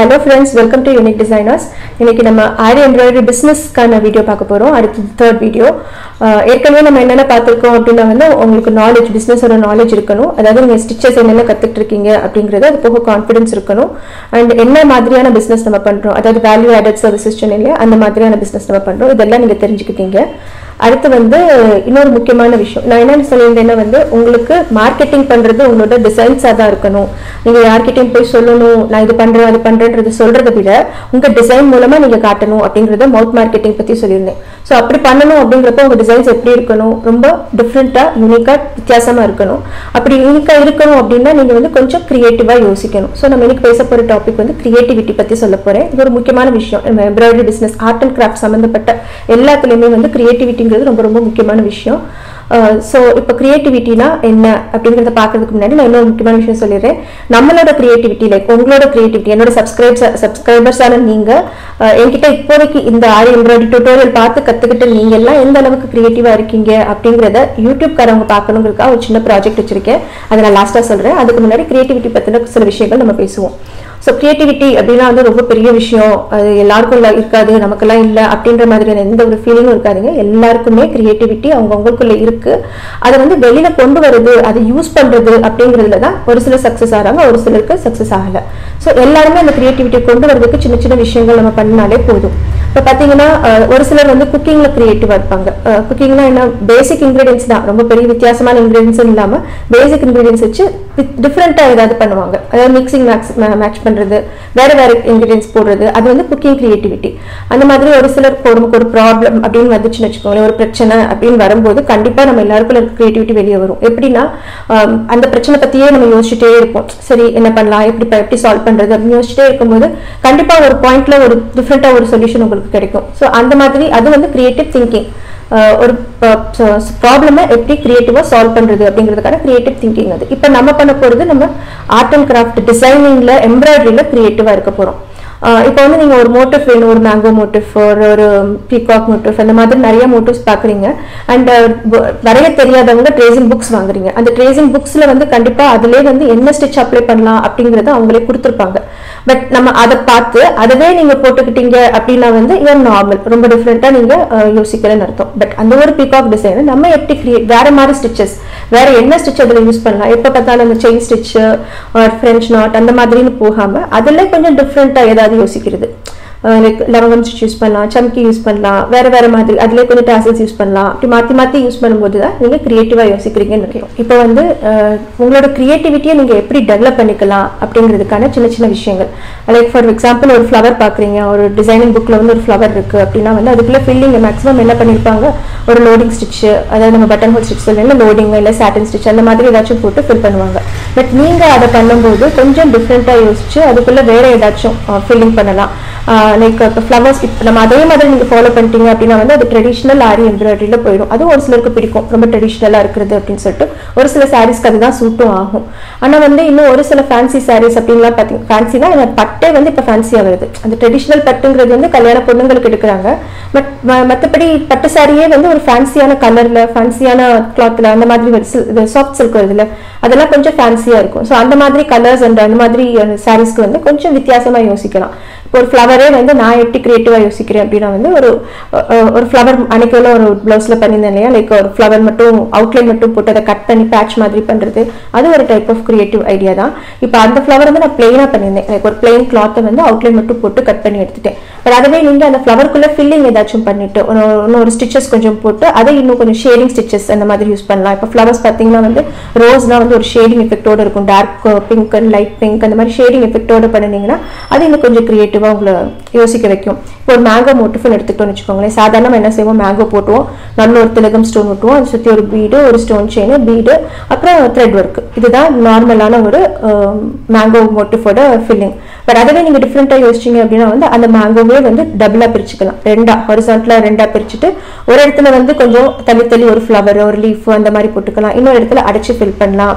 hello friends welcome to unique designers இன்னைக்கு நம்ம ஆரி embroidery பிஸ்னஸ்க்கான video பார்க்க போகிறோம் அடுத்து தேர்ட் வீடியோ ஏற்கனவே நம்ம என்னென்ன பார்த்துருக்கோம் அப்படின்னா வந்து உங்களுக்கு நாலேஜ் பிஸ்னஸோட நாலேஜ் இருக்கணும் அதாவது நீங்கள் ஸ்டிச்சஸ் என்னென்ன கற்றுட்டு இருக்கீங்க அப்படிங்கிறது அது போக கான்ஃபிடன்ஸ் இருக்கணும் அண்ட் என்ன மாதிரியான பிஸ்னஸ் நம்ம பண்ணுறோம் அதாவது வேல்யூ ஆடட் சர்வீசஸ் சொன்னீங்க அந்த மாதிரியான பிஸ்னஸ் நம்ம பண்ணுறோம் இதெல்லாம் நீங்கள் தெரிஞ்சுக்கிட்டீங்க அடுத்து வந்து இன்னொரு முக்கியமான விஷயம் நான் என்ன சொல்லியிருந்தேன்னா வந்து உங்களுக்கு மார்க்கெட்டிங் பண்ணுறது உங்களோட டிசைன்ஸாக தான் இருக்கணும் நீங்கள் யார்கிட்டயும் போய் சொல்லணும் நான் இது பண்ணுறேன் அது பண்ணுறேன்றது சொல்கிறத விட உங்கள் டிசைன் மூலமாக நீங்கள் காட்டணும் அப்படிங்கிறத மவுத் மார்க்கெட்டிங் பற்றி சொல்லியிருந்தேன் ஸோ அப்படி பண்ணணும் அப்படிங்கிறப்ப உங்கள் டிசைன்ஸ் எப்படி இருக்கணும் ரொம்ப டிஃப்ரெண்ட்டாக யூனிக்காக வித்தியாசமாக இருக்கணும் அப்படி யூனிக்காக இருக்கணும் அப்படின்னா நீங்கள் வந்து கொஞ்சம் க்ரியேட்டிவாக யோசிக்கணும் ஸோ நம்ம இன்னைக்கு பேச போகிற டாபிக் வந்து கிரியேட்டிவிட்டி பற்றி சொல்ல போகிறேன் இது ஒரு முக்கியமான விஷயம் நம்ம embroidery business art and craft சம்மந்தப்பட்ட எல்லாத்துலேயுமே வந்து கிரியேட்டிவிட்டிங்கிறது ரொம்ப ரொம்ப முக்கியமான விஷயம் ஸோ இப்போ கிரியேட்டிவிட்டினா என்ன அப்படிங்கிறத பார்க்கறதுக்கு முன்னாடி நான் இன்னொரு முக்கியமான விஷயம் சொல்லிடுறேன் நம்மளோட கிரியேட்டிவிட்டி லைக் உங்களோட கிரியேட்டிவிட்டி என்னோட சப்ஸ்கிரைப்ஸ் சப்ஸ்கிரைபர்ஸான நீங்கள் என்கிட்ட இப்போதைக்கு இந்த ஆரி எம்ப்ராய்டரி டியூட்டோரியல் பார்த்து கற்றுக்கிட்டு நீங்கள் எல்லாம் எந்த அளவுக்கு க்ரியேட்டிவாக இருக்கீங்க அப்படிங்கிறத யூடியூப்காரவங்க பார்க்கணுங்கிறதுக்காக ஒரு சின்ன ப்ராஜெக்ட் வச்சிருக்கேன் அதை நான் லாஸ்ட்டாக சொல்கிறேன் அதுக்கு முன்னாடி கிரியேட்டிவிட்டி பற்றின சில விஷயங்கள் நம்ம பேசுவோம் ஸோ கிரியேட்டிவிட்டி அப்படின்னா வந்து ரொம்ப பெரிய விஷயம் அது எல்லாருக்கும் இல்லை இருக்காது நமக்கெல்லாம் இல்லை அப்படின்ற மாதிரியான எந்த ஒரு ஃபீலிங்கும் இருக்காதுங்க எல்லாருக்குமே கிரியேட்டிவிட்டி அவங்கவுங்களுக்குள்ள இருக்கு அதை வந்து வெளியில கொண்டு வருது அதை யூஸ் பண்றது அப்படிங்கிறதுல தான் ஒரு சிலர் சக்ஸஸ் ஆகிறாங்க ஒரு சிலருக்கு சக்ஸஸ் ஆகலை ஸோ எல்லாருமே அந்த கிரியேட்டிவிட்டியை கொண்டு வரதுக்கு சின்ன சின்ன விஷயங்கள் நம்ம பண்ணாலே போதும் இப்போ பார்த்தீங்கன்னா ஒரு சிலர் வந்து குக்கிங்கில் க்ரியேட்டிவாக இருப்பாங்க குக்கிங்னா என்ன பேசிக் இன்க்ரீடியன்ஸ் தான் ரொம்ப பெரிய வித்தியாசமான இன்க்ரீடியன்ஸ் இல்லாமல் பேசிக் இன்க்ரீடியன்ஸ் வச்சு டிஃப்ரெண்ட்டாக ஏதாவது பண்ணுவாங்க அதாவது மிக்சிங் மேக்ஸ் மேட்ச் பண்ணுறது வேறு வேறு இன்க்ரீடியன்ஸ் போடுறது அது வந்து குக்கிங் க்ரியேட்டிவிட்டி அந்த மாதிரி ஒரு சிலர் நமக்கு ஒரு ப்ராப்ளம் அப்படின்னு வந்துச்சுன்னு வச்சுக்கோங்களேன் ஒரு பிரச்சனை அப்படின்னு வரும்போது கண்டிப்பாக நம்ம எல்லாருக்கும் இருக்க க்ரியேட்டிவிட்டி வெளியே வரும் எப்படின்னா அந்த பிரச்சனை பற்றியே நம்ம யோசிச்சுட்டே இருப்போம் சரி என்ன பண்ணலாம் எப்படி எப்படி சால்வ் பண்ணுறது அப்படின்னு யோசிச்சுட்டே இருக்கும்போது கண்டிப்பாக ஒரு பாயிண்ட்ல ஒரு டிஃப்ரெண்ட்டாக ஒரு சொல்யூஷன் உங்களுக்கு கிடைக்கும் ஸோ அந்த மாதிரி அது வந்து கிரியேட்டிவ் திங்கிங் ஒரு ப்ராப்ளமை எப்படி கிரியேட்டிவாக சால்வ் பண்ணுறது அப்படிங்கிறதுக்கான கிரியேட்டிவ் திங்கிங் அது இப்போ நம்ம பண்ண போகிறது நம்ம ஆர்ட் அண்ட் கிராஃப்ட் டிசைனிங்கில் எம்ப்ராய்டரியில் கிரியேட்டிவாக இருக்க போகிறோம் இப்போ வந்து நீங்கள் ஒரு மோட்டிவ் வேணும் ஒரு மேங்கோ மோட்டிவ் ஒரு ஒரு பீகாக் மோட்டிவ் அந்த மாதிரி நிறைய மோட்டிவ்ஸ் பார்க்குறீங்க அண்ட் வரைய தெரியாதவங்க ட்ரேசிங் புக்ஸ் வாங்குறீங்க அந்த ட்ரேசிங் புக்ஸில் வந்து கண்டிப்பாக அதிலே வந்து என்ன ஸ்டிச் அப்ளை பண்ணலாம் அப்படிங்கிறத அவங்களே கொடுத்துருப்பாங்க பட் நம்ம அதை பார்த்து அதவே நீங்கள் போட்டுக்கிட்டீங்க அப்படின்னா வந்து இவன் நார்மல் ரொம்ப டிஃப்ரெண்ட்டாக நீங்கள் யோசிக்கிறேன்னு அர்த்தம் பட் அந்த ஒரு பீகாக் டிசைனை நம்ம எப்படி கிரியேட் வேற மாதிரி ஸ்டிச்சஸ் வேற என்ன ஸ்டிச் அதில் யூஸ் பண்ணலாம் எப்போ பார்த்தாலும் அந்த செயின் ஸ்டிச்சு ஃப்ரெஞ்ச் நாட் அந்த மாதிரின்னு போகாமல் அதில் கொஞ்சம் டிஃப்ரெண்ட்டாக ஏதாவது யோசிக்கிறது லைக் லவங்கம் ஸ்டிச் யூஸ் பண்ணலாம் சம்கி யூஸ் பண்ணலாம் வேற வேற மாதிரி அதுலேயே கொஞ்சம் டாசல்ஸ் யூஸ் பண்ணலாம் அப்படி மாற்றி மாற்றி யூஸ் பண்ணும்போது தான் நீங்கள் க்ரியேட்டிவாக யோசிக்கிறீங்கன்னு நினைக்கிறோம் இப்போ வந்து உங்களோட க்ரியேட்டிவிட்டியை நீங்கள் எப்படி டெவலப் பண்ணிக்கலாம் அப்படிங்கிறதுக்கான சின்ன சின்ன விஷயங்கள் லைக் ஃபார் எக்ஸாம்பிள் ஒரு ஃப்ளவர் பார்க்குறீங்க ஒரு டிசைனிங் புக்கில் வந்து ஒரு ஃப்ளவர் இருக்குது அப்படின்னா வந்து அதுக்குள்ளே ஃபில்லிங் மேக்ஸிமம் என்ன பண்ணியிருப்பாங்க ஒரு லோடிங் ஸ்டிச்சு அதாவது நம்ம பட்டன் ஹோல் ஸ்டிச் சொல்லி லோடிங் இல்லை சாட்டின் ஸ்டிச் அந்த மாதிரி ஏதாச்சும் போட்டு ஃபில் பண்ணுவாங்க பட் நீங்கள் அதை பண்ணும்போது கொஞ்சம் டிஃப்ரெண்ட்டாக யோசிச்சு அதுக்குள்ளே வேற ஏதாச்சும் ஃபில்லிங் பண்ணலாம் லைக் ஃப்ளவர்ஸ் இப்போ நம்ம அதே மாதிரி நீங்கள் ஃபாலோ பண்ணிட்டீங்க அப்படின்னா வந்து அது ட்ரெடிஷ்னல் ஆரி எம்ப்ராய்டரியில் போயிடும் அதுவும் ஒரு சிலருக்கு பிடிக்கும் ரொம்ப ட்ரெடிஷ்னலாக இருக்கிறது அப்படின்னு சொல்லிட்டு ஒரு சில சாரீஸ்க்கு அதுதான் சூட்டும் ஆகும் ஆனால் வந்து இன்னும் ஒரு சில ஃபேன்சி சாரீஸ் அப்படின்லாம் பார்த்தீங்க ஃபேன்சினா பட்டே வந்து இப்போ ஃபேன்சியாக வருது அந்த ட்ரெடிஷ்னல் பட்டுங்கிறது வந்து கல்யாண பொண்ணுங்களுக்கு எடுக்கிறாங்க பட் மற்றபடி பட்டு சாரியே வந்து ஒரு ஃபேன்சியான கலரில் ஃபேன்சியான கிளாத்தில் அந்த மாதிரி வருது சாஃப்ட் சில்க் வருதுல அதெல்லாம் கொஞ்சம் ஃபேன்சியாக இருக்கும் ஸோ அந்த மாதிரி கலர்ஸ் அண்ட் அந்த மாதிரி சாரீஸ்க்கு வந்து கொஞ்சம் வித்தியாசமாக யோசிக்கலாம் இப்போ ஒரு ஃப்ளவரே வந்து நான் எப்படி கிரியேட்டிவாக யோசிக்கிறேன் அப்படின்னா வந்து ஒரு ஒரு ஃப்ளவர் அன்னைக்குள்ள ஒரு ப்ளவுஸில் பண்ணியிருந்தேன் இல்லையா லைக் ஒரு ஃப்ளவர் மட்டும் அவுட்லைன் மட்டும் போட்டு அதை கட் பண்ணி பேட்ச் மாதிரி பண்ணுறது அது ஒரு டைப் ஆஃப் கிரியேட்டிவ் ஐடியா தான் இப்போ அந்த ஃப்ளவர் வந்து நான் பிளெயினாக பண்ணியிருந்தேன் லைக் ஒரு பிளெயின் கிளாத்தை வந்து அவுட்லைன் மட்டும் போட்டு கட் பண்ணி எடுத்துட்டேன் பட் அதுவே நீங்கள் அந்த ஃப்ளவருக்குள்ளே ஃபில்லிங் ஏதாச்சும் பண்ணிட்டு இன்னும் ஒரு ஸ்டிச்சஸ் கொஞ்சம் போட்டு அதை இன்னும் கொஞ்சம் ஷேடிங் ஸ்டிச்சஸ் அந்த மாதிரி யூஸ் பண்ணலாம் இப்போ ஃப்ளவர்ஸ் பார்த்தீங்கன்னா வந்து ரோஸ்னால் வந்து ஒரு ஷேடிங் எஃபெக்டோட இருக்கும் dark pink and light pink அந்த மாதிரி ஷேடிங் எஃபெக்டோட பண்ணினீங்கன்னா அது இன்னும் கொஞ்சம் கிரியேட்டிவ் கிரியேட்டிவாக உங்களை யோசிக்க வைக்கும் இப்போ ஒரு மேங்கோ மோட்டிஃப்னு எடுத்துக்கிட்டோம்னு வச்சுக்கோங்களேன் சாதாரணமாக என்ன செய்வோம் மேங்கோ போட்டுவோம் நல்ல ஒரு திலகம் ஸ்டோன் விட்டுவோம் அதை சுற்றி ஒரு பீடு ஒரு ஸ்டோன் செயின் பீடு அப்புறம் த்ரெட் ஒர்க் இதுதான் நார்மலான ஒரு மேங்கோ மோட்டிஃபோட ஃபில்லிங் பட் அதுவே நீங்கள் டிஃப்ரெண்ட்டாக யோசிச்சிங்க அப்படின்னா வந்து அந்த மேங்கோவே வந்து டபுளாக பிரிச்சுக்கலாம் ரெண்டா ஹொரிசான்டலாக ரெண்டாக பிரிச்சுட்டு ஒரு இடத்துல வந்து கொஞ்சம் தள்ளி தள்ளி ஒரு ஃப்ளவர் ஒரு லீஃப் அந்த மாதிரி போட்டுக்கலாம் இன்னொரு இடத்துல அடைச்சி ஃபில் பண்ணலாம்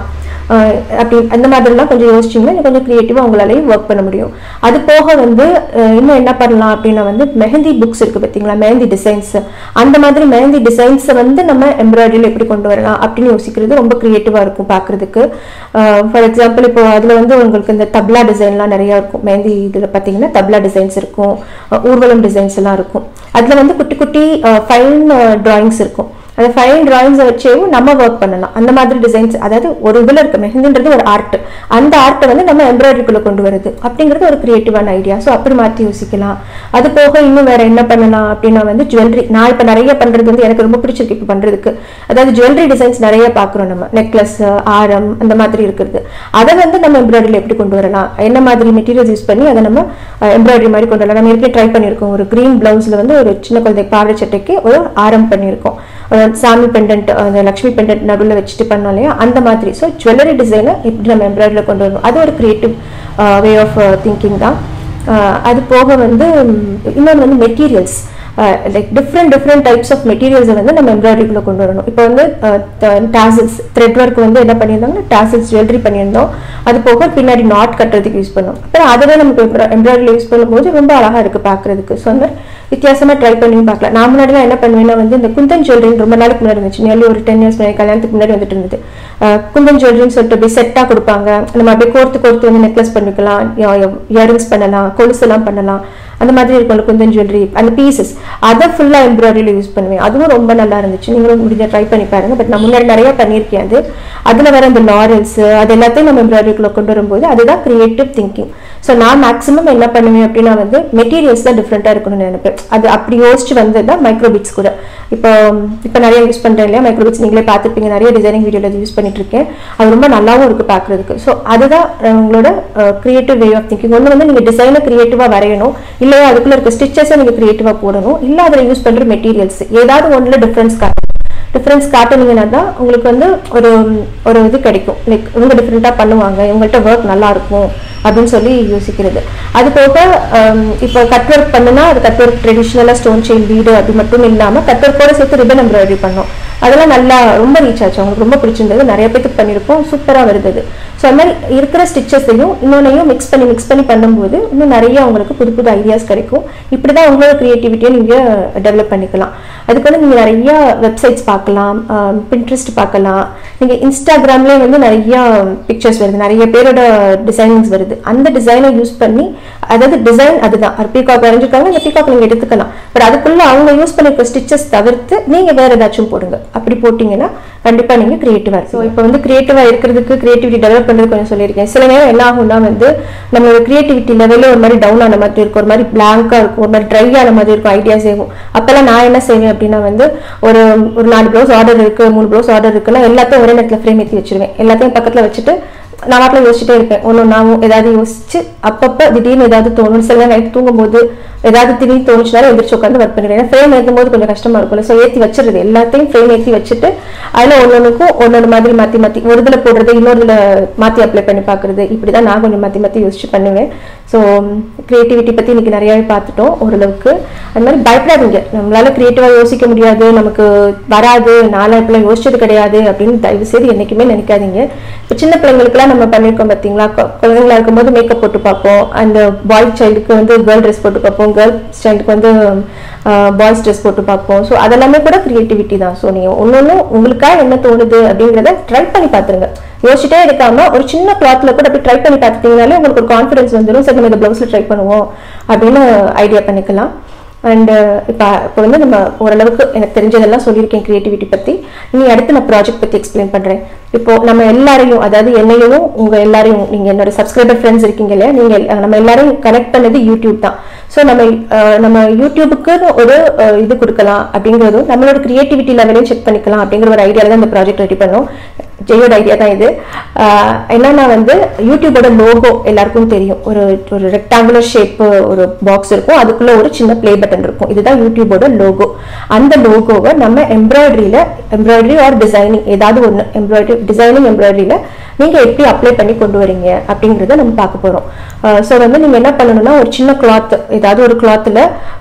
அஹ் அப்படி அந்த மாதிரிலாம் கொஞ்சம் யோசிச்சிங்கன்னா இன்னும் கொஞ்சம் க்ரியேட்டிவாக உங்களாலையும் ஒர்க் பண்ண முடியும் அது போக வந்து அஹ் இன்னும் என்ன பண்ணலாம் அப்படின்னா வந்து மெஹந்தி புக்ஸ் இருக்குது பார்த்தீங்களா மெஹந்தி டிசைன்ஸ் அந்த மாதிரி மெஹந்தி டிசைன்ஸை வந்து நம்ம எம்ப்ராய்டரியில் எப்படி கொண்டு வரலாம் அப்படின்னு யோசிக்கிறது ரொம்ப க்ரியேட்டிவாக இருக்கும் பார்க்குறதுக்கு ஃபார் எக்ஸாம்பிள் இப்போ அதில் வந்து உங்களுக்கு இந்த தப்லா டிசைன்லாம் நிறையா இருக்கும் மெஹந்தி இதில் பார்த்தீங்கன்னா தப்லா டிசைன்ஸ் இருக்கும் அஹ் ஊர்வலம் டிசைன்ஸ் எல்லாம் இருக்கும் அதில் வந்து குட்டி குட்டி ஃபைன் டிராயிங்ஸ் இருக்கும் அந்த ஃபைன் டிராயிங்ஸை வச்சேவும் நம்ம ஒர்க் பண்ணலாம் அந்த மாதிரி டிசைன்ஸ் அதாவது ஒரு இதில் இருக்க மெஹந்தின்றது ஒரு ஆர்ட் அந்த ஆர்ட்டை வந்து நம்ம எம்ப்ராய்டரிக்குள்ளே கொண்டு வருது அப்படிங்கிறது ஒரு கிரியேட்டிவான ஐடியா ஸோ அப்படி மாற்றி யோசிக்கலாம் அது போக இன்னும் வேற என்ன பண்ணலாம் அப்படின்னா வந்து ஜுவல்லரி நான் இப்போ நிறைய பண்ணுறது வந்து எனக்கு ரொம்ப பிடிச்சிருக்கு இப்போ பண்ணுறதுக்கு அதாவது ஜுவல்லரி டிசைன்ஸ் நிறைய பார்க்குறோம் நம்ம நெக்லஸ் ஆரம் அந்த மாதிரி இருக்கிறது அதை வந்து நம்ம எம்ப்ராய்டரியில் எப்படி கொண்டு வரலாம் என்ன மாதிரி மெட்டீரியல்ஸ் யூஸ் பண்ணி அதை நம்ம எம்ப்ராய்டரி மாதிரி கொண்டு வரலாம் நம்ம ஏற்கனவே ட்ரை பண்ணியிருக்கோம் ஒரு க்ரீன் ப்ளவுஸில் வந்து ஒரு சின்ன குழந்தை பாவாடை சட்டைக்கு ஒரு ஆரம் பண்ணியிருக்கோம் ஒரு சாமி பெண்டன்ட் அந்த லக்ஷ்மி பெண்டன்ட் நடுவில் வச்சுட்டு பண்ணோம் இல்லையா அந்த மாதிரி ஸோ ஜுவல்லரி டிசைனை எப்படி நம்ம எம்ப்ராய்டரியில் கொண்டு வரணும் அது ஒரு கிரியேட்டிவ் வே ஆஃப் திங்கிங் தான் அஹ் அது போக வந்து இன்னொன்று வந்து materials like different different types of மெட்டீரியல்ஸை வந்து நம்ம எம்ப்ராய்டரிக்குள்ளே கொண்டு வரணும் இப்போ வந்து டாசல்ஸ் த்ரெட் ஒர்க் வந்து என்ன பண்ணியிருந்தாங்கன்னா டாசல்ஸ் ஜுவல்லரி பண்ணியிருந்தோம் அது போக பின்னாடி நாட் கட்டுறதுக்கு யூஸ் பண்ணோம் அப்புறம் அதுவே நமக்கு எம்ப்ராய்டரியில் யூஸ் பண்ணும்போது ரொம்ப அழகாக இருக்குது பார்க்குறதுக்கு ஸோ அந்த வித்தியாசமாக ட்ரை பண்ணி பார்க்கலாம் நான் முன்னாடிலாம் என்ன பண்ணுவேன்னா வந்து இந்த குந்தன் ஜுவல்லரின்னு ரொம்ப நாளைக்கு முன்னாடி இருந்துச்சு நியர்லி ஒரு டென் இயர்ஸ் முன்னாடி கல்யாணத்துக்கு முன்னாடி வந்துட்டு இருந்தது அஹ் குந்தன் ஜுவல்லரின்னு சொல்லிட்டு அப்படியே செட்டாக கொடுப்பாங்க நம்ம அப்படியே கோர்த்து கோர்த்து வந்து நெக்லஸ் பண்ணிக்கலாம் இயரிங்ஸ் பண்ணலாம் கொலுசெல்லாம் பண்ணலாம் அந்த மாதிரி இருக்கும்ல குந்தன் ஜுவல்லரி அந்த பீசஸ் அதை ஃபுல்லாக எம்ப்ராய்டரியில் யூஸ் பண்ணுவேன் அதுவும் ரொம்ப நல்லா இருந்துச்சு நீங்களும் முடிஞ்ச ட்ரை பண்ணி பாருங்க பட் நான் முன்னாடி நிறைய பண்ணியிருக்கேன் அது அதில் வர அந்த லாரல்ஸ் அது எல்லாத்தையும் நம்ம எம்ப்ராய்டரிக்குள்ளே கொண்டு வரும்போது அதுதான் கிரியேட்டிவ் திங்கிங் ஸோ நான் மேக்ஸிமம் என்ன பண்ணுவேன் அப்படின்னா வந்து மெட்டீரியல்ஸ் தான் டிஃப்ரெண்ட்டாக இருக்கணும்னு நினைப்பேன் அது அப்படி யோசிச்சு வந்தது தான் மைக்ரோபிட்ஸ் கூட இப்போ இப்போ நிறைய யூஸ் பண்ணுறேன் இல்லையா மைக்ரோபிட்ஸ் நீங்களே பார்த்துருப்பீங்க நிறைய டிசைனிங் வீடியோவில் அது யூஸ் பண்ணிட்டு இருக்கேன் அது ரொம்ப நல்லாவும் இருக்குது பார்க்குறதுக்கு ஸோ அதுதான் அஹ், உங்களோட கிரியேட்டிவ் வே ஆஃப் திங்கிங் ஒன்று வந்து நீங்கள் டிசைனை கிரியேட்டிவாக வரையணும் இல்லையா அதுக்குள்ள இருக்க ஸ்டிச்சஸை நீங்கள் கிரியேட்டிவாக போடணும் இல்லை அதில் யூஸ் பண்ணுற மெட்டீரியல்ஸ் ஏதாவது ஒன்றில் டிஃப்ரென்ஸ் காட்டணும் டிஃப்ரென்ஸ் காட்டுனீங்கன்னா தான் உங்களுக்கு வந்து ஒரு ஒரு இது கிடைக்கும் லைக் இவங்க டிஃப்ரெண்ட்டாக பண்ணுவாங்க இவங்கள்ட்ட ஒர்க் நல்லா இருக்கும் அப்படின்னு சொல்லி யோசிக்கிறது அது போக ஹம், இப்போ கட் ஒர்க் பண்ணுனா அது கட் ஒர்க் ட்ரெடிஷ்னலாக ஸ்டோன் செயின் வீடு அது மட்டும் இல்லாமல் கட் ஒர்க்கோட சேர்த்து ரிபன் எம்ப்ராய்டரி பண்ணோம் அதெல்லாம் நல்லா ரொம்ப ரீச் ஆச்சு அவங்களுக்கு ரொம்ப பிடிச்சிருந்தது நிறைய பேத்துக்கு பண்ணியிருப்போம் சூப்பராக வருது அது ஸோ அது மாதிரி இருக்கிற ஸ்டிச்சஸையும் இன்னொன்னையும் மிக்ஸ் பண்ணி மிக்ஸ் பண்ணி பண்ணும்போது இன்னும் நிறைய உங்களுக்கு புது புது ஐடியாஸ் கிடைக்கும் இப்படி தான் உங்களோட க்ரியேட்டிவிட்டியை நீங்கள் டெவலப் பண்ணிக்கலாம் அதுக்கு வந்து நீங்கள் நிறைய வெப்சைட்ஸ் பார்க்கலாம் பின்ட்ரெஸ்ட் பார்க்கலாம் நீங்கள் இன்ஸ்டாகிராம்லேயே வந்து நிறைய பிக்சர்ஸ் வருது நிறைய பேரோட டிசைனிங்ஸ் வருது அந்த டிசைனை யூஸ் பண்ணி அதாவது டிசைன் அதுதான் பீகாக் வரைஞ்சிருக்காங்க அந்த பீகாக் நீங்கள் எடுத்துக்கலாம் பட் அதுக்குள்ள அவங்க யூஸ் பண்ணிருக்க ஸ்டிச்சஸ் தவிர்த்து நீங்கள் வேற ஏதாச்சும் போடுங்க அப்படி போட்டிங்கன்னா கண்டிப்பாக நீங்கள் க்ரியேட்டிவாக இருக்கும் ஸோ இப்போ வந்து க்ரியேட்டிவாக இருக்கிறதுக்கு க்ரியேட்டிவிட்டி டெவலப் பண்ணுறது கொஞ்சம் சொல்லியிருக்கேன் சில நேரம் என்ன ஆகும்னா வந்து நம்மளோட க்ரியேட்டிவிட்டி லெவலில் ஒரு மாதிரி டவுன் ஆன மாதிரி இருக்கும் ஒரு மாதிரி பிளாங்காக இருக்கும் ஒரு மாதிரி ட்ரை ஆன மாதிரி இருக்கும் ஐடியாஸ் ஆகும் அப்போல்லாம் நான் என்ன செய்வேன் அப்படின்னா வந்து ஒரு ஒரு நாலு ப்ளவுஸ் ஆர்டர் இருக்கு மூணு ப்ளவுஸ் ஆர்டர் இருக்குன்னா எல்லாத்தையும் ஒரே நேரத்தில் ஃப்ரேம் ஏற்றி வச்சிருவேன் எல்லாத்தையும் பக்கத்தில் வச்சுட்டு நான் வாட்டில் யோசிச்சுட்டே இருப்பேன் ஒன்று நான் ஏதாவது யோசிச்சு அப்பப்போ திடீர்னு ஏதாவது தோணும் சில நைட் தூங்கும்போது ஏதாவது திடீர்னு தோணுச்சுனாலும் எந்திரிச்சு உட்காந்து ஒர்க் பண்ணிடுவேன் ஏன்னா ஃப்ரேம் ஏற்றும் போது கொஞ்சம் கஷ்டமா இருக்கும்ல ஸோ ஏற்றி வச்சிருது எல்லாத்தையும் ஃப்ரேம் ஏற்றி வச்சுட்டு அதில் ஒன்று ஒன்றுக்கும் ஒன்னொரு மாதிரி மாற்றி மாற்றி ஒரு இதில் போடுறது இன்னொரு இதில் மாற்றி அப்ளை பண்ணி பார்க்குறது இப்படி தான் நான் கொஞ்சம் மாற்றி மாற்றி யோசிச்சு பண்ணுவேன் ஸோ க்ரியேட்டிவிட்டி பற்றி இன்னைக்கு நிறையாவே பார்த்துட்டோம் ஓரளவுக்கு அது மாதிரி பயப்படாதீங்க நம்மளால க்ரியேட்டிவாக யோசிக்க முடியாது நமக்கு வராது நானும் இப்பெல்லாம் யோசிச்சது கிடையாது அப்படின்னு தயவு செய்து என்றைக்குமே நினைக்காதீங்க இப்போ சின்ன பிள்ளைங்களுக்குலாம் நம்ம பண்ணியிருக்கோம் பார்த்தீங்களா கொ- குழந்தைங்களா இருக்கும்போது மேக்கப் போட்டு பார்ப்போம் அந்த பாய் சைல்டுக்கு வந்து கேர்ள் ட்ரெஸ் போட்டு பார்ப்போம் கேர்ள் சைல்டுக்கு வந்து பாய்ஸ் ட்ரெஸ் போட்டு பார்ப்போம் ஸோ அதெல்லாமே கூட க்ரியேட்டிவிட்டி தான் ஸோ நீங்கள் ஒன்று உங்களுக்காக என்ன தோணுது அப்படிங்கிறத ட்ரை பண்ணி பார்த்துருங்க யோசிச்சிட்டே இருக்காம ஒரு சின்ன கிளாத்ல கூட அப்படி ட்ரை பண்ணி பார்த்துட்டீங்கனாலே உங்களுக்கு ஒரு கான்ஃபிடன்ஸ் வந்துடும் சரி நம்ம இந்த ப்ளவுஸில் ட்ரை பண்ணுவோம் அப்படின்னு ஐடியா பண்ணிக்கலாம் அண்ட் இப்போ இப்போ வந்து நம்ம ஓரளவுக்கு எனக்கு தெரிஞ்சதெல்லாம் சொல்லியிருக்கேன் கிரியேட்டிவிட்டி பற்றி இனி அடுத்து நான் ப்ராஜெக்ட் பற்றி எக்ஸ்பிளைன் பண்ணுறேன் இப்போ நம்ம எல்லாரையும் அதாவது என்னையும் உங்கள் எல்லாரையும் நீங்கள் என்னோட சப்ஸ்கிரைபர் ஃப்ரெண்ட்ஸ் இருக்கீங்க இல்லையா நீங்கள் நம்ம எல்லாரையும் கனெக்ட் பண்ணது யூடியூப் தான் ஸோ நம்ம அஹ், நம்ம யூடியூபுக்கு ஒரு அஹ், இது கொடுக்கலாம் அப்படிங்கிறதும் நம்மளோட கிரியேட்டிவிட்டி லெவலையும் செக் பண்ணிக்கலாம் அப்படிங்கிற ஒரு ஐடியாவில் தான் இந்த ப்ராஜெக்ட் ரெடி பண்ணோம் ஜெயோட ஐடியா தான் இது ஆஹ் என்னன்னா வந்து யூடியூபோட லோகோ எல்லாருக்கும் தெரியும் ஒரு ஒரு ரெக்டாங்குலர் ஷேப் ஒரு பாக்ஸ் இருக்கும் அதுக்குள்ள ஒரு சின்ன ப்ளே பட்டன் இருக்கும் இதுதான் யூடியூபோட லோகோ அந்த லோகோவை நம்ம எம்ப்ராய்டரியில எம்ப்ராய்டரி ஆர் டிசைனிங் ஏதாவது ஒன்று எம்ப்ராய்டரி டிசைனிங் எம்ப்ராய்டரியில நீங்க எப்படி அப்ளை பண்ணி கொண்டு வரீங்க அப்படிங்கறத நம்ம பார்க்க போறோம் ஸோ வந்து நீங்க என்ன பண்ணணும்னா ஒரு சின்ன கிளாத் ஏதாவது ஒரு கிளாத்ல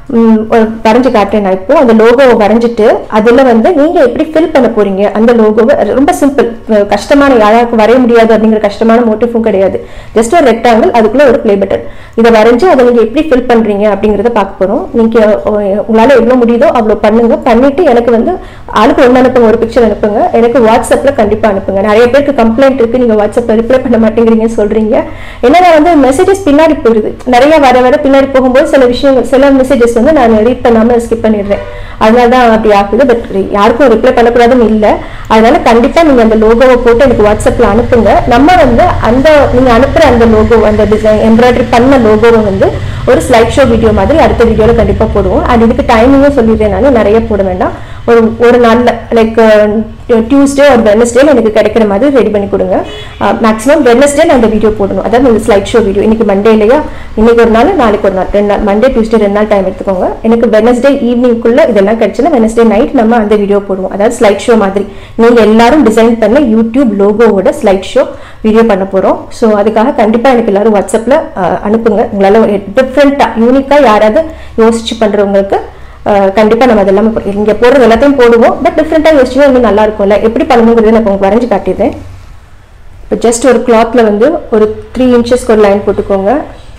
வரைஞ்சு காட்டுறேன் நான் இப்போ அந்த லோகோவை வரைஞ்சிட்டு அதுல வந்து நீங்க எப்படி ஃபில் பண்ண போறீங்க அந்த லோகோவை ரொம்ப சிம்பிள் அஹ், கஷ்டமான யாராருக்கும் வரைய முடியாது அப்படிங்கிற கஷ்டமான மோட்டிஃபும் கிடையாது ஜஸ்ட் ஒரு ரெக்டாங்கிள் அதுக்குள்ள ஒரு ப்ளே பட்டன் இதை வரைஞ்சு அதை நீங்க எப்படி ஃபில் பண்றீங்க அப்படிங்கறத பார்க்க போறோம் நீங்க அஹ், உங்களால எவ்வளவு முடியுதோ அவ்வளவு பண்ணுங்க பண்ணிட்டு எனக்கு வந்து ஆளுக்கு ஒன்று அனுப்புங்க ஒரு பிக்சர் அனுப்புங்க எனக்கு வாட்ஸ்அப்ல கண்டிப்பா அனுப்புங்க நிறைய பேருக்கு கம்ப்ளைண்ட் இருக்கு நீங்க வாட்ஸ்அப்ல ரிப்ளை பண்ண மாட்டேங்கிறீங்க சொல்றீங்க ஏன்னா வந்து மெசேஜஸ் பின்னாடி போயிடுது நிறைய வர வர பின்னாடி போகும்போது சில விஷயங்கள் சில மெசேஜஸ் வந்து நான் ரீட் பண்ணாம ஸ்கிப் பண்ணிடுறேன் அதனால தான் அப்படி ஆகுது பட் யாருக்கும் ரிப்ளை பண்ணக்கூடாதுன்னு இல்லை அதனால கண்டிப்பா நீங்க அந்த லோகோவை போட்டு எனக்கு வாட்ஸ்அப்ல அனுப்புங்க நம்ம வந்து அந்த நீங்க அனுப்புற அந்த லோகோ அந்த டிசைன் எம்ப்ராய்டரி பண்ண லோகோவை வந்து ஒரு ஸ்லைட் ஷோ வீடியோ மாதிரி அடுத்த வீடியோல கண்டிப்பா போடுவோம் அண்ட் இதுக்கு டைமிங்கும் சொல்லிடுறேன் நான் நிறைய போட வேண்டாம் ஒரு ஒரு நாள்ல லைக் டியூஸ்டே ஒரு வெனஸ்டேல எனக்கு கிடைக்கிற மாதிரி ரெடி பண்ணி கொடுங்க மேக்ஸிமம் வெனஸ்டே அந்த வீடியோ போடணும் அதாவது இந்த ஸ்லைட் ஷோ வீடியோ இன்னைக்கு மண்டே இல்லையா இன்னைக்கு ஒரு நாள் நாளைக்கு ஒரு நாள் ரெண்டு நாள் மண்டே டியூஸ்டே ரெண்டு நாள் டைம் எடுத்துக்கோங்க எனக்கு வெனஸ்டே ஈவினிங்குள்ள இதெல்லாம் கிடைச்சுன்னா வெனஸ்டே நைட் நம்ம அந்த வீடியோ போடுவோம் அதாவது ஸ்லைட் ஷோ மாதிரி நீங்க எல்லாரும் டிசைன் பண்ண யூடியூப் லோகோவோட ஸ்லைட் ஷோ வீடியோ பண்ண போறோம் ஸோ அதுக்காக கண்டிப்பா எனக்கு எல்லாரும் வாட்ஸ்அப்ல அஹ், அனுப்புங்க உங்களால டிஃப்ரெண்டா யூனிக்கா யாராவது யோசிச்சு பண்றவங்களுக்கு அஹ், கண்டிப்பா நம்ம அதெல்லாம் போ- இங்க போடுறது எல்லாத்தையும் போடுவோம் பட் டிஃப்ரெண்டா யோசிச்சா இன்னும் நல்லா இருக்கும்ல எப்படி பண்ணணுங்கிறத நான் உங்களுக்கு வரைஞ்சு காட்டிடுறேன் இப்போ ஜஸ்ட் ஒரு கிளாத்ல வந்து ஒரு த்ரீ இன்ச்சஸ்க்கு ஒரு லைன் போட்டுக்கோங்க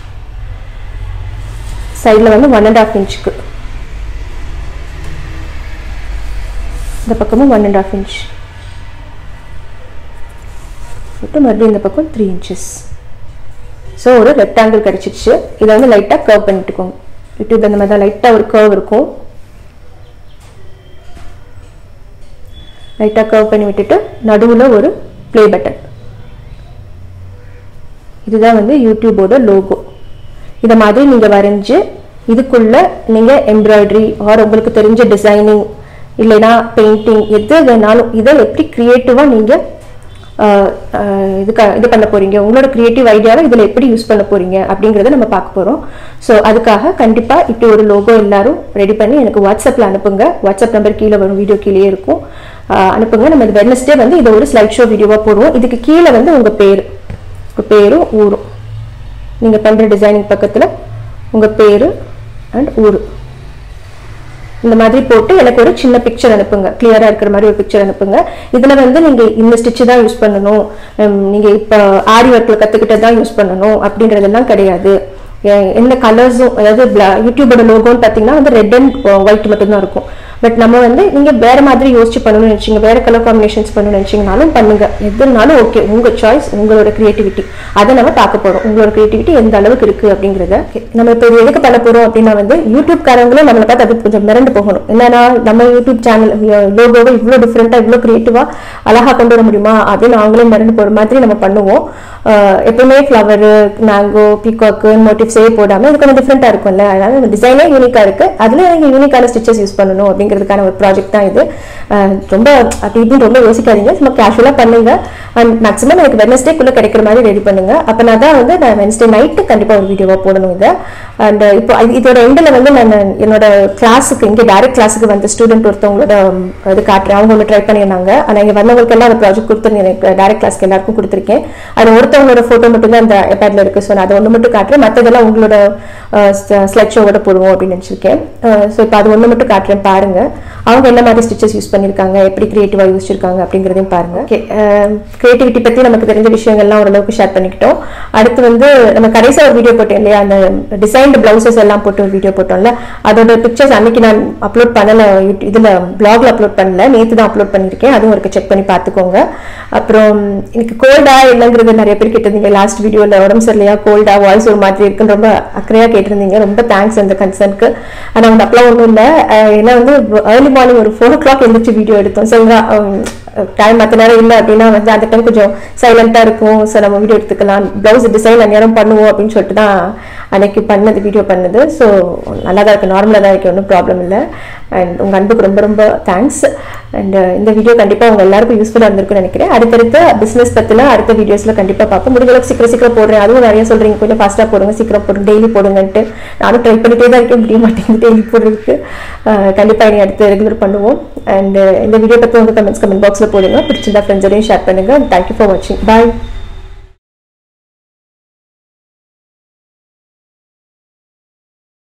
சைடில் வந்து ஒன் அண்ட் ஆஃப் இன்ச்சுக்கு இந்த பக்கமும் ஒன் அண்ட் ஆஃப் இன்ச் போட்டு மறுபடியும் இந்த பக்கம் த்ரீ இன்ச்சஸ் ஸோ ஒரு ரெக்டாங்கிள் கிடச்சிருச்சு இதை வந்து லைட்டாக கர்வ் பண்ணிட்டுக்கோங்க யூடியூப் அந்த மாதிரி தான் லைட்டாக ஒரு கர்வ் இருக்கும் லைட்டாக கர்வ் பண்ணி விட்டுட்டு நடுவில் ஒரு ப்ளே பட்டன் இதுதான் வந்து யூடியூபோட லோகோ இதை மாதிரி நீங்கள் வரைஞ்சு இதுக்குள்ள நீங்கள் எம்ப்ராய்டரி ஆர் உங்களுக்கு தெரிஞ்ச டிசைனிங் இல்லைன்னா பெயிண்டிங் எது வேணாலும் இதை எப்படி க்ரியேட்டிவாக நீங்கள் இது க- இது பண்ண போறீங்க உங்களோட கிரியேட்டிவ் ஐடியாவை இதில் எப்படி யூஸ் பண்ண போறீங்க அப்படிங்கிறத நம்ம பார்க்க போகிறோம் ஸோ அதுக்காக கண்டிப்பாக இப்படி ஒரு லோகோ எல்லாரும் ரெடி பண்ணி எனக்கு வாட்ஸ்அப்பில் அனுப்புங்க வாட்ஸ்அப் நம்பர் கீழே வரும் வீடியோ கீழே இருக்கும் அஹ், அனுப்புங்க நம்ம இது வெட்னஸ்டே வந்து இதை ஒரு ஸ்லைட் ஷோ வீடியோவாக போடுவோம் இதுக்கு கீழே வந்து உங்கள் பேர் உங்கள் பேரும் ஊரும் நீங்கள் பண்ணுற டிசைனிங் பக்கத்தில் உங்கள் பேர் அண்ட் ஊர் இந்த மாதிரி போட்டு எனக்கு ஒரு சின்ன பிக்சர் அனுப்புங்க கிளியரா இருக்கிற மாதிரி ஒரு பிக்சர் அனுப்புங்க இதுல வந்து நீங்க இந்த ஸ்டிச் தான் யூஸ் பண்ணணும் ஹம், நீங்க இப்ப ஆரி ஒர்க்ல கத்துக்கிட்டது தான் யூஸ் பண்ணணும் அப்படின்றதெல்லாம் கிடையாது எ- எந்த கலர்ஸும் அதாவது bla- யூடியூபோட லோகோன்னு பார்த்தீங்கன்னா வந்து ரெட் அண்ட் ஒயிட் மட்டும்தான் இருக்கும் பட் நம்ம வந்து நீங்க வேற மாதிரி யோசிச்சு பண்ணணும்னு நினைச்சீங்க வேற கலர் காம்பினேஷன்ஸ் பண்ணணும்னு நினைச்சீங்கனாலும் பண்ணுங்க எதுனாலும் ஓகே உங்க சாய்ஸ் உங்களோட கிரியேட்டிவிட்டி அதை நம்ம பார்க்க போறோம் உங்களோட கிரியேட்டிவிட்டி எந்த அளவுக்கு இருக்கு அப்படிங்கறத நம்ம இப்போ இது எதுக்கு பண்ண போறோம் அப்படின்னா வந்து யூடியூப் காரங்களும் நம்மளை பார்த்து அது கொஞ்சம் மிரண்டு போகணும் என்னன்னா நம்ம யூடியூப் சேனல் லோகோவை இவ்வளோ டிஃப்ரெண்டா இவ்வளோ கிரியேட்டிவா அழகா கொண்டு வர முடியுமா அப்படின்னு அவங்களே மிரண்டு போற மாதிரி நம்ம பண்ணுவோம் ஆஹ் எப்பவுமே ஃப்ளவர் மேங்கோ பீகாக்கு மோட்டிவ்ஸே போடாம இது கொஞ்சம் டிஃப்ரெண்டா இருக்கும்ல அதனால டிசைனே யூனிக்கா இருக்கு அதுல நீங்க யூனிக்கான ஸ்டிச்சஸ் யூஸ் பண்ணணும் அப்படிங்கிறதுக்கான ஒரு ப்ராஜெக்ட் தான் இது ஆஹ் ரொம்ப அப்படி இப்படின்னு ரொம்ப யோசிக்காதீங்க சும்மா கேஷுவலா பண்ணுங்க அண்ட் மேக்ஸிமம் எனக்கு வெனஸ்டேக்குள்ள கிடைக்கிற மாதிரி ரெடி பண்ணுங்க அப்ப நான் தான் வந்து நான் வெனஸ்டே நைட்டு கண்டிப்பா ஒரு வீடியோவா போடணும் இதை அண்ட் இப்போ இது- இதோட எண்டில் வந்து நான் என்னோட கிளாஸுக்கு இங்கே டேரக்ட் கிளாஸுக்கு வந்த ஸ்டூடெண்ட் ஒருத்தவங்களோட ம், இது காட்டுறேன் அவங்க ஒன்று ட்ரை பண்ணியிருந்தாங்க ஆனால் இங்கே வந்தவங்களுக்கு எல்லாம் அந்த ப்ராஜெக்ட் கொடுத்து எனக்கு டேரக்ட் கிளாஸ்க்கு எல்லாருக்கும் கொடுத்துருக்கேன் அது ஒருத்தவங்களோட ஃபோட்டோ மட்டும் தான் அந்த ஐபேட்ல இருக்கு ஸோ நான் அதை ஒன்று மட்டும் காட்டுறேன் மற்றதெல்லாம் உங்களோட ஸ்லெட் ஷோவோட போடுவோம் அப்படின்னு நினச்சிருக்கேன் ஸோ இப்போ அது ஒன்று மட்டும் காட்டுறேன் பாருங்க அவங்க என்ன மாதிரி ஸ்டிச்சஸ் யூஸ் பண்ணியிருக்காங்க எப்படி கிரியேட்டிவாக யூஸ் அப்படிங்கிறதையும் பாருங்க ஓகே கிரியேட்டிவிட்டி பற்றி நமக்கு தெரிஞ்ச விஷயங்கள்லாம் ஓரளவுக்கு ஷேர் பண்ணிக்கிட்டோம் அடுத்து வந்து நம்ம கடைசியாக ஒரு வீடியோ போட்டோம் இல்லையா அந்த டிசைன்டு பிளவுசஸ் எல்லாம் போட்டு ஒரு வீடியோ போட்டோம்ல அதோட பிக்சர்ஸ் அன்னைக்கு நான் அப்லோட் பண்ணல யூடி- இதுல பிளாக்ல அப்லோட் பண்ணல நேத்து தான் அப்லோட் பண்ணியிருக்கேன் அதுவும் இருக்கு செக் பண்ணி பார்த்துக்கோங்க அப்புறம் எனக்கு கோல்டா இல்லைங்கிறது நிறைய பேர் கேட்டிருந்தீங்க லாஸ்ட் வீடியோல உடம்பு சரியில்லையா கோல்டா வாய்ஸ் ஒரு மாதிரி இருக்குன்னு ரொம்ப அக்கறையா கேட்டிருந்தீங்க ரொம்ப தேங்க்ஸ் அந்த கன்சர்னுக்கு ஆனால் வந்து அப்பெல்லாம் ஒன்றும் இல்லை ஏன்னா வந்து ஏர்லி மார்னிங் ஒரு ஃபோர் ஓ கிளாக் எழுந்திரிச்சு வீடியோ எடுத்தோம் சரிங்களா டைம் மற்ற நேரம் இல்லை அப்படின்னா வந்து அந்த டைம் கொஞ்சம் சைலண்டாக இருக்கும் ஸோ நம்ம வீடியோ எடுத்துக்கலாம் ப்ளவுஸ் டிசைன் நேரம் பண்ணுவோம் அப்படின்னு சொல்லிட்டு தான் அன்னைக்கு பண்ணது வீடியோ பண்ணது ஸோ நல்லா தான் இருக்கு நார்மலாக தான் இருக்கு ஒன்றும் ப்ராப்ளம் இல்லை அண்ட் உங்கள் அன்புக்கு ரொம்ப ரொம்ப தேங்க்ஸ் அண்ட் இந்த வீடியோ கண்டிப்பாக உங்கள் எல்லாருக்கும் யூஸ்ஃபுல்லாக இருந்திருக்கும்னு நினைக்கிறேன் அடுத்தடுத்த பிஸ்னஸ் பற்றின அடுத்த வீடியோஸில் கண்டிப்பாக பார்ப்போம் முடிஞ்ச அளவுக்கு சீக்கிரம் சீக்கிரம் போடுறேன் அதுவும் நிறைய சொல்கிறீங்க கொஞ்சம் ஃபாஸ்ட்டாக போடுங்க சீக்கிரம் போடுங்க டெய்லி போடுங்கன்ட்டு நானும் ட்ரை பண்ணிட்டே தான் இருக்கேன் முடிய மாட்டேங்குது டெய்லி போடுறதுக்கு கண்டிப்பாக இனி அடுத்து ரெகுலர் பண்ணுவோம் அண்ட் இந்த வீடியோ பற்றி உங்கள் கமெண்ட்ஸ் கமெண்ட் பாக்ஸில் போடுங்க பிடிச்சிருந்தா ஃப்ரெண்ட்ஸோடையும் ஷேர் பண்ணுங்கள் தேங்க்யூ ஃபார் வாட்சிங் பாய்